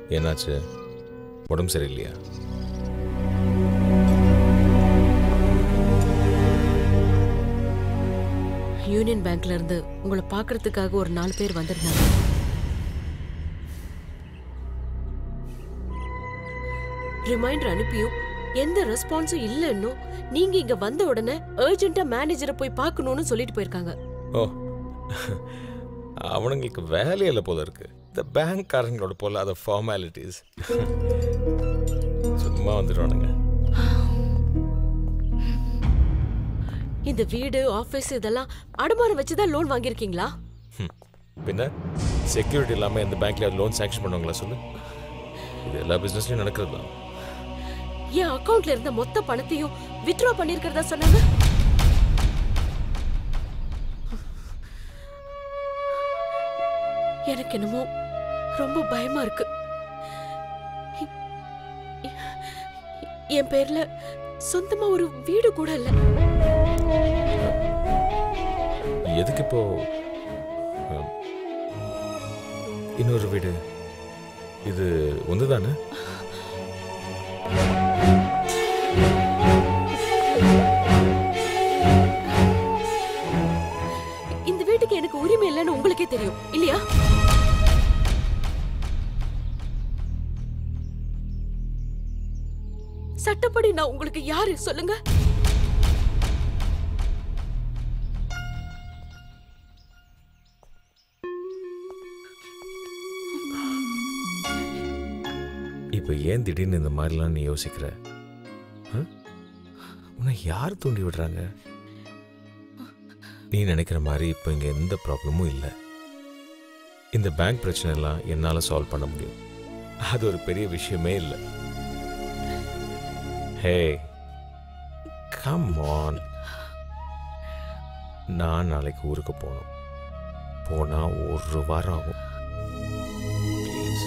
என்னாச்சு உடம்பு சரியில்லையா யூனியன் பேங்க்ல இருந்து உங்களை பார்க்கறதுக்காக ஒரு நாலு பேர் வந்திருந்தாங்க ரிமைண்டர் அனுப்பியும் எந்த ரெஸ்பான்ஸும் இல்லைன்னு நீங்க இங்க வந்த உடனே அர்ஜென்ட்டா மேனேஜரை போய் பார்க்கணும்னு சொல்லிட்டு போயிருக்காங்க ஓ அவனுங்களுக்கு வேலையில போல இருக்கு இந்த பேங்க்காரங்களோட போல அதை ஃபார்மாலிட்டிஸ் சும்மா வந்துடுவானுங்க இந்த வீடு ஆபீஸ் இதெல்லாம் அடமானம் வச்சுதான் லோன் வாங்கியிருக்கீங்களா ஹம். பின்ன செக்யூரிட்டி இல்லாமல் இந்த பேங்க்ல லோன் சாங்ஷன் பண்ணுவாங்களா சொல்லு இது எல்லா பிஸ்னஸ்லையும் நடக்கிறது தான் என் அக்கவுண்ட்ல இருந்த மொத்த பணத்தையும் வித்ட்ரா பண்ணிருக்கிறதா சொன்னாங்க எனக்கு என்னமோ ரொம்ப பயமா இருக்கு என் பேர்ல சொந்தமா ஒரு வீடு கூட இல்ல எதுக்கு இப்போ அஹ், இன்னொரு வீடு இது ஒன்று தானே இந்த வீட்டுக்கு எனக்கு உரிமை இல்லைன்னு உங்களுக்கே தெரியும் இல்லையா சட்டப்படி நான் உங்களுக்கு யாரு சொல்லுங்க இப்போ ஏன் திடீர்னு இந்த மாதிரிலாம் நீ யோசிக்கிற ஆ? உன்னை யார் தூண்டி விடுறாங்க நீ நினைக்கிற மாதிரி இப்போ இங்கே எந்த ப்ராப்ளமும் இல்லை இந்த பேங்க் பிரச்சனை எல்லாம் என்னால் சால்வ் பண்ண முடியும் அது ஒரு பெரிய விஷயமே இல்லை ஹே கம் ஆன் நான் நாளைக்கு ஊருக்கு போகணும் போனால் ஒரு வாரம் ஆகும் ப்ளீஸ்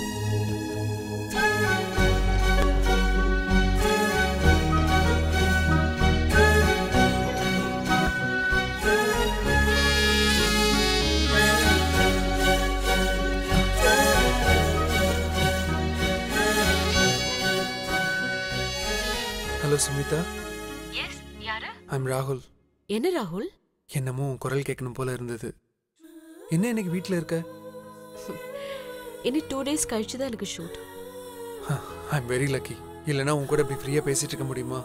ஹலோ சுமிதா எஸ் யாரு ஐம் ராகுல் என்ன ராகுல் என்னமோ உன் குரல் கேட்கணும் போல இருந்தது என்ன இன்னைக்கு வீட்டில் இருக்க இன்னும் டூ டேஸ் கழிச்சு தான் எனக்கு ஷூட் ஐம் வெரி லக்கி இல்லைன்னா உன் கூட இப்படி ஃப்ரீயாக பேசிட்டு இருக்க முடியுமா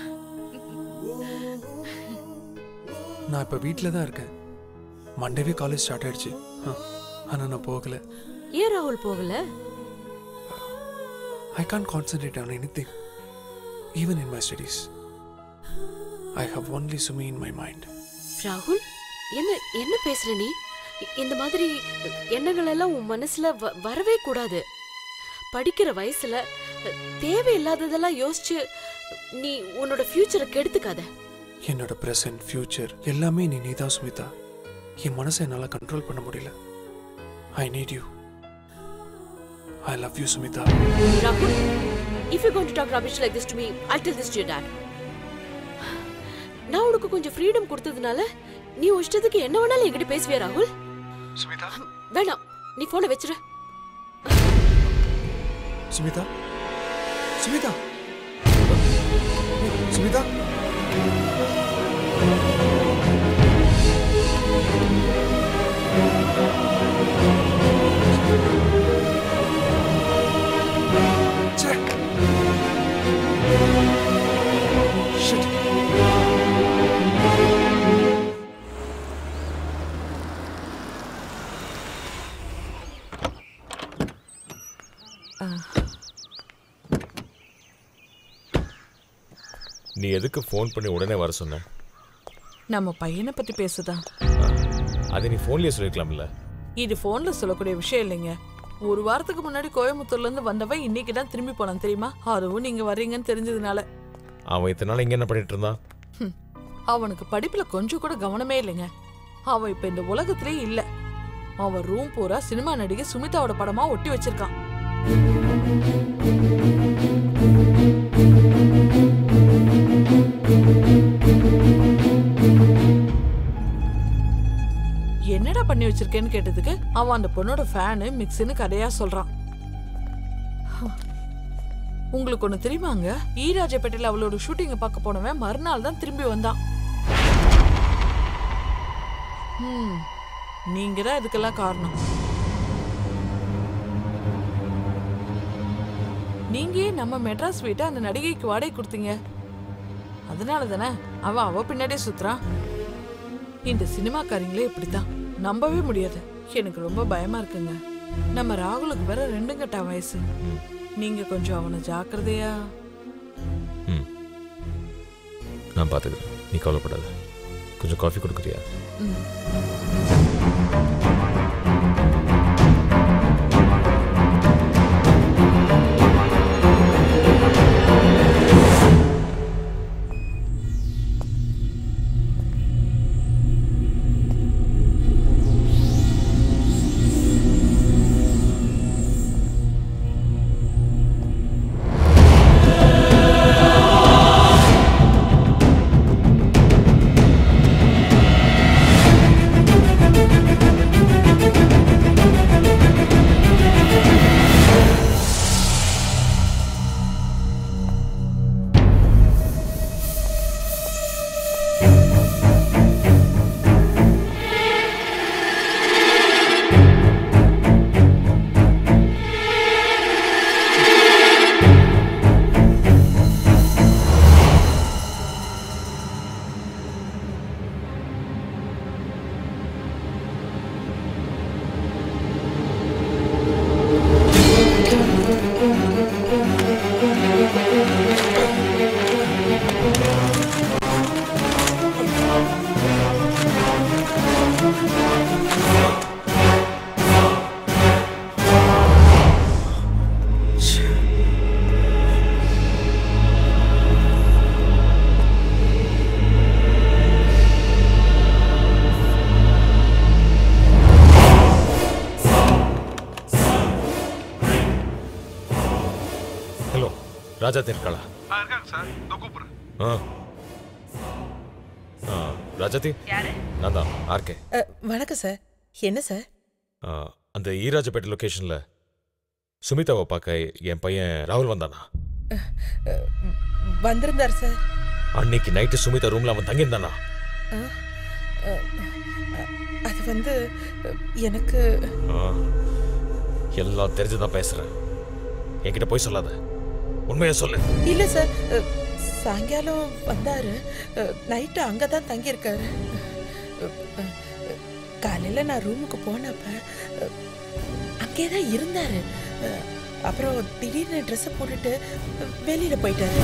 நான் இப்போ வீட்டில் தான் இருக்கேன் மண்டேவே காலேஜ் ஸ்டார்ட் ஆயிடுச்சு ஆனால் நான் போகலை ஏன் ராகுல் போகல I can concentrate on anything even in my studies I have only Sumi in my mind ராகுல் என்ன என்ன பேசுற நீ இ- இந்த மாதிரி எண்ணங்கள் எல்லாம் உன் மனசுல வ- வரவே கூடாது படிக்கிற வயசுல அ, தேவையில்லாததெல்லாம் யோசிச்சு நீ உன்னோட ஃபியூச்சரை கெடுத்துக்காத என்னோட ப்ரெசன்ட் ஃப்யூச்சர் எல்லாமே நீ நீதான் சுமிதா என் மனசை என்னால் கண்ட்ரோல் பண்ண முடியல I need you I love you Sumitha ராகுல் if you going to talk rubbish like this to me I tell this to your dad நான் உனக்கு கொஞ்சம் ஃப்ரீடம் கொடுத்ததுனால நீ உன் இஷ்டத்துக்கு என்ன வேணாலும் என்கிட்ட பேசுவியா ராகுல் சுமிதா வேணாம் நீ போனை வச்சிரு சுமிதா சுமிதா சுமிதா ச்சே. Shit. நீ எதுக்கு ஃபோன் பண்ணி உடனே வர சொன்ன நம்ம பையனை பத்தி பேசுதா ஆ, அதை நீ ஃபோன்லேயே சொல்லிருக்கலாம்ல இது போன்ல சொல்லக்கூடிய விஷயம் இல்லைங்க ஒரு வாரத்துக்கு முன்னாடி கோயம்புத்தூர்ல இருந்து வந்தவன் இன்னைக்கு தான் திரும்பி போனான் தெரியுமா அதுவும் நீங்க வர்றீங்கன்னு தெரிஞ்சதுனால அவன் இத்தனை நாள் இங்கே என்ன பண்ணிட்டு இருந்தான் ஹம், அவனுக்கு படிப்புல கொஞ்சம் கூட கவனமே இல்லைங்க அவன் இப்ப இந்த உலகத்திலே இல்ல அவன் ரூம் பூரா சினிமா நடிகை சுமிதாவோட படமா ஒட்டி வச்சிருக்கான் என்னடா பண்ணி வச்சிருக்கேன்னு கேட்டதுக்கு அவன் அந்த பொண்ணோட ஃபேனு மிக்ஸின்னு கதையா சொல்றான் உங்களுக்கு ஒண்ணு தெரியுமாங்க ஈராஜப்பேட்டையில அவளோட ஷூட்டிங்க பார்க்க போனவன் மறுநாள் தான் திரும்பி வந்தான் ம், நீங்க தான் இதுக்கெல்லாம் காரணம் நீங்க ஏன் நம்ம மெட்ராஸ் வீட்டை அந்த நடிகைக்கு வாடகை கொடுத்தீங்க அதனால தானே அவன் அவ பின்னாடியே சுத்துறான் இந்த சினிமாக்காரங்களே இப்படித்தான் நம்பவே முடியாது எனக்கு ரொம்ப பயமா இருக்குங்க நம்ம ராகுலுக்கு வேற ரெண்டு கட்ட வயசு நீங்க கொஞ்சம் அவனை ஜாக்கிரதையா ம் நான் பார்த்துக்கிறேன் நீ கவலைப்படாத கொஞ்சம் காஃபி கொடுக்குறியா ம். ஹலோ ராஜா இருக்காளா ஆ இருக்காங்க சார் இதோ கூப்பிடுறேன் ஆ ஆ ராஜாத்தி நான் தான் ஆர்கே அ, வணக்கம் சார் என்ன சார் ஆ, அந்த ஈராஜப்பேட்டை லொக்கேஷனில் சுமிதாவை பார்க்க என் பையன் ராகுல் வந்தானா அ, வந்திருந்தார் சார் அன்னைக்கு நைட்டு சுமிதா ரூமில் அவன் தங்கியிருந்தானா அ, அ, அது வந்து அ, எனக்கு ஆ, எல்லாம் தெரிஞ்சு தான் பேசுகிறேன் என்கிட்ட போய் சொல்லாத உண்மையை சொல்லு இல்ல சார் அ, சாயங்காலம் வந்தாரு நைட்டு அங்கே தான் தங்கியிருக்காரு காலையில் நான் ரூமுக்கு போனப்ப அ, அங்கே தான் இருந்தாரு அ, அப்புறம் திடீர்னு ட்ரெஸ்ஸை போட்டுட்டு வெளியில் போயிட்டாரு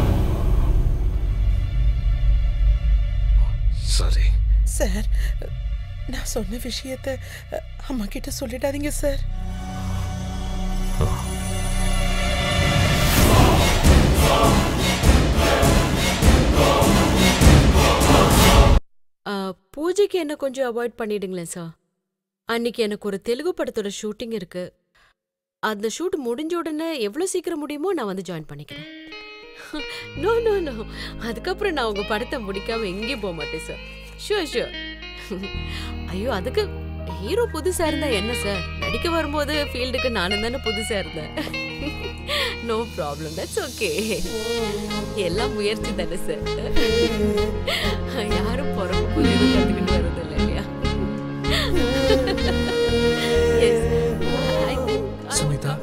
சரி சார் நான் சொன்ன விஷயத்த அ, அம்மா கிட்ட சொல்லிடாதீங்க சார் ஆ, பூஜைக்கு என்ன கொஞ்சம் அவாய்ட் பண்ணிடுங்களேன் சார் அன்னைக்கு எனக்கு ஒரு தெலுங்கு படத்தோட ஷூட்டிங் இருக்கு அந்த ஷூட் முடிஞ்ச உடனே எவ்வளோ சீக்கிரம் முடியுமோ நான் வந்து ஜாயின் பண்ணிக்கிறேன் நோ நோ நோ அதுக்கப்புறம் நான் உங்க படத்தை முடிக்காம எங்கேயும் போக மாட்டேன் சார் ஷூர் ஷூர் ஐயோ அதுக்கு ஹீரோ புதுசா இருந்தா என்ன சார் நடிக்க வரும்போது ஃபீல்டுக்கு நானும் தானே புதுசா இருந்தேன் நோ ப்ராப்ளம் தட்ஸ் ஓகே எல்லாம் முயற்சி தானே சார் யாரும் பிறப்பு புரியுது கத்துக்கிட்டு வர்றது இல்லை இல்லையா Yes. I think I- Smitha?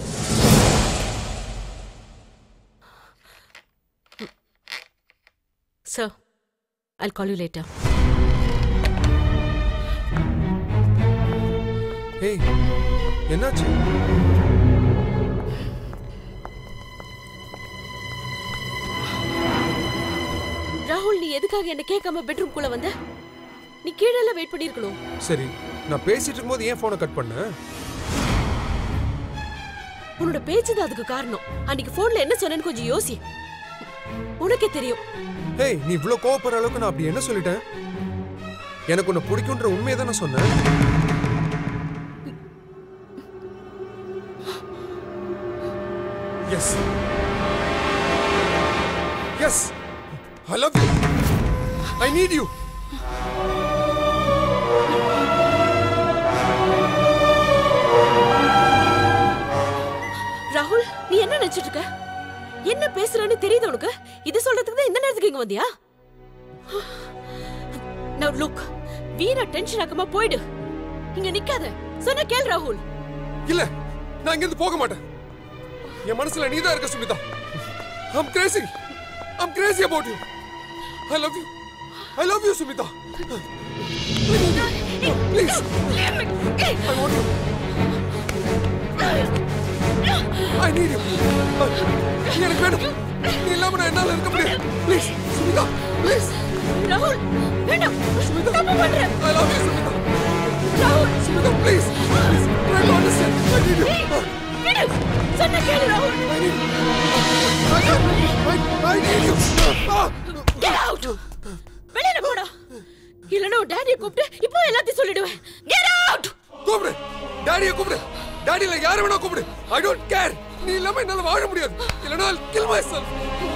Sir, I'll call you later. ஏய் என்னாச்சு ராகுல் நீ எதுக்காக என்ன கேட்காம பெட்ரூம்குள்ள வந்த நீ கீழே எல்லாம் வெயிட் பண்ணிருக்கணும் சரி நான் பேசிட்டு இருக்கும்போது ஏன் ஃபோனை கட் பண்ண உன்னோட பேச்சு தான் அதுக்கு காரணம் அன்னைக்கு போன்ல என்ன சொன்னேன்னு கொஞ்சம் யோசி உனக்கே தெரியும் ஏய் நீ இவ்ளோ கோவப்படுற அளவுக்கு நான் அப்படி என்ன சொல்லிட்டேன் எனக்கு உன்னை பிடிக்குன்ற உண்மையை தான் நான் சொன்னேன் yes yes I love you I need you ராகுல் நீ என்ன நினைச்சிட்டு இருக்க பேசுறேன்னு தெரியுது உனக்கு இது சொல்றதுக்கு தான் இந்த நேரத்துக்கு இங்க வந்தியா நவ் லுக் வீணா டென்ஷன் ஆக்காம போயிடு இங்க நிக்காத சொன்ன கேள் ராகுல் இல்ல நான் இங்கிருந்து போக மாட்டேன் என் மனசுல நீதான் இருக்க Smitha I'm crazy I'm crazy about you I love you I love you Smitha Please I want you I need you நீ எனக்கு வேணும் நீ இல்லாம நான் என்னால இருக்க முடியாது ப்ளீஸ் சுமிதா ப்ளீஸ் ராகுல் வேண்டாம் சுமிதா தப்பு பண்ற I love you சுமிதா ராகுல் Sumitha please please try to understand I need you விடு சொன்ன கேளு ராகுல் I need you I, I, I need you Ah! Get out வெளியில போடா இல்லனா உன் டாடியை கூப்பிட்டு இப்போ எல்லாத்தையும் சொல்லிடுவேன் கெட் அவுட் கூப்பிடு டாடியை கூப்பிடு டாடியில யாரை வேணா கூப்பிடு ஐ டோன்ட் கேர் நீ இல்லாம என்னால வாழ முடியாது இல்லனா I'll kill myself